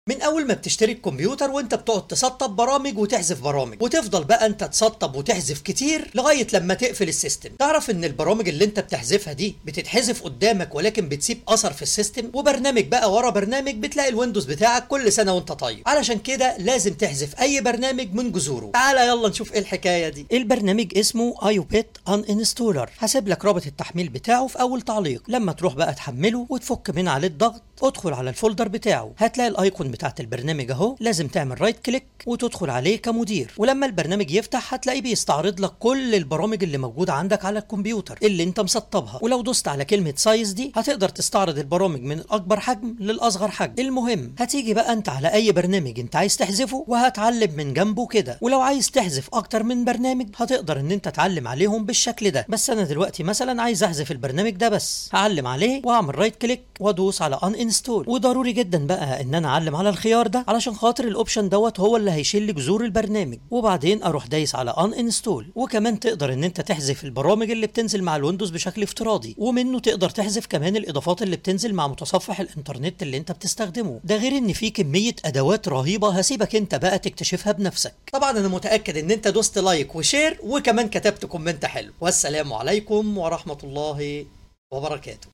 من اول ما بتشتري الكمبيوتر وانت بتقعد تسطب برامج وتحذف برامج وتفضل بقى انت تسطب وتحذف كتير لغايه لما تقفل السيستم تعرف ان البرامج اللي انت بتحذفها دي بتتحذف قدامك ولكن بتسيب اثر في السيستم وبرنامج بقى ورا برنامج بتلاقي الويندوز بتاعك كل سنه وانت طيب علشان كده لازم تحذف اي برنامج من جذوره تعالى يلا نشوف ايه الحكايه دي البرنامج اسمه ايوبيت ان انستولر هسيب لك رابط التحميل بتاعه في اول تعليق لما تروح بقى تحمله وتفك من عليه الضغط ادخل على الفولدر بتاعه هتلاقي الايكون بتاعت البرنامج اهو لازم تعمل رايت كليك وتدخل عليه كمدير ولما البرنامج يفتح هتلاقيه بيستعرض لك كل البرامج اللي موجوده عندك على الكمبيوتر اللي انت مسطبها ولو دوست على كلمه سايز دي هتقدر تستعرض البرامج من الاكبر حجم للاصغر حجم المهم هتيجي بقى انت على اي برنامج انت عايز تحذفه وهتعلم من جنبه كده ولو عايز تحذف اكتر من برنامج هتقدر ان انت تعلم عليهم بالشكل ده بس انا دلوقتي مثلا عايز احذف البرنامج ده بس هعلم عليه واعمل رايت كليك وادوس على ان انستول وضروري جدا بقى ان انا اعلم على الخيار ده علشان خاطر الاوبشن دوت هو اللي هيشيل لي جذور البرنامج وبعدين اروح دايس على ان انستول وكمان تقدر ان انت تحذف البرامج اللي بتنزل مع الويندوز بشكل افتراضي ومنه تقدر تحذف كمان الاضافات اللي بتنزل مع متصفح الانترنت اللي انت بتستخدمه ده غير ان في كميه ادوات رهيبه هسيبك انت بقى تكتشفها بنفسك طبعا انا متاكد ان انت دوست لايك وشير وكمان كتبت كومنت حلو والسلام عليكم ورحمه الله وبركاته